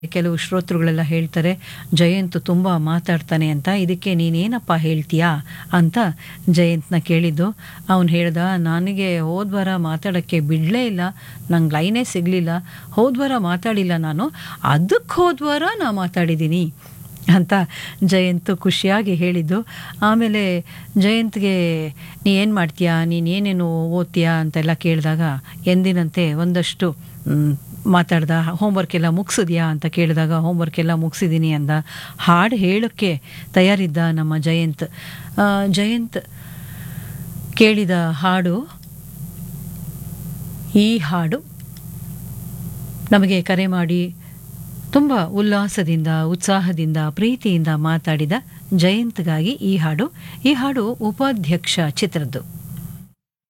ಕೆಲವು ಶ್ರೋತೃಗಳೆಲ್ಲ ಹೇಳ್ತಾರೆ ಜಯಂತ್ ತುಂಬ ಮಾತಾಡ್ತಾನೆ ಅಂತ ಇದಕ್ಕೆ ನೀನೇನಪ್ಪ ಹೇಳ್ತೀಯಾ ಅಂತ ಜಯಂತ್ನ ಕೇಳಿದ್ದು ಅವನು ಹೇಳ್ದ ನನಗೆ ಹೋದ್ವಾರ ಮಾತಾಡೋಕ್ಕೆ ಬಿಡಲೇ ಇಲ್ಲ ನಂಗೆ ಲೈನೇ ಸಿಗಲಿಲ್ಲ ಹೋದ್ವಾರ ಮಾತಾಡಿಲ್ಲ ನಾನು ಅದಕ್ಕೆ ಹೋದ್ವಾರ ನಾ ಮಾತಾಡಿದ್ದೀನಿ ಅಂತ ಜಯಂತ್ ಖುಷಿಯಾಗಿ ಹೇಳಿದ್ದು ಆಮೇಲೆ ಜಯಂತ್ಗೆ ನೀ ಏನು ಮಾಡ್ತೀಯಾ ನೀನು ಏನೇನು ಓದ್ತೀಯಾ ಅಂತೆಲ್ಲ ಕೇಳಿದಾಗ ಎಂದಿನಂತೆ ಒಂದಷ್ಟು ಮ್, ಮಾತಾಡ್ದ ಹೋಮ್ವರ್ಕ್ ಎಲ್ಲ ಮುಗಿಸಿದ್ಯಾ ಅಂತ ಕೇಳಿದಾಗ ಹೋಮ್ವರ್ಕ್ ಎಲ್ಲ ಮುಗಿಸಿದ್ದೀನಿ ಅಂದ ಹಾಡು ಹೇಳೋಕ್ಕೆ ತಯಾರಿದ್ದ ನಮ್ಮ ಜಯಂತ್ ಆ, ಜಯಂತ್ ಕೇಳಿದ ಹಾಡು ಈ ಹಾಡು ನಮಗೆ ಕರೆ ಮಾಡಿ ತುಂಬ ಉಲ್ಲಾಸದಿಂದ ಉತ್ಸಾಹದಿಂದ ಪ್ರೀತಿಯಿಂದ ಮಾತಾಡಿದ ಜಯಂತ್ಗಾಗಿ ಈ ಹಾಡು ಈ ಹಾಡು ಉಪಾಧ್ಯಕ್ಷ ಚಿತ್ರದ್ದು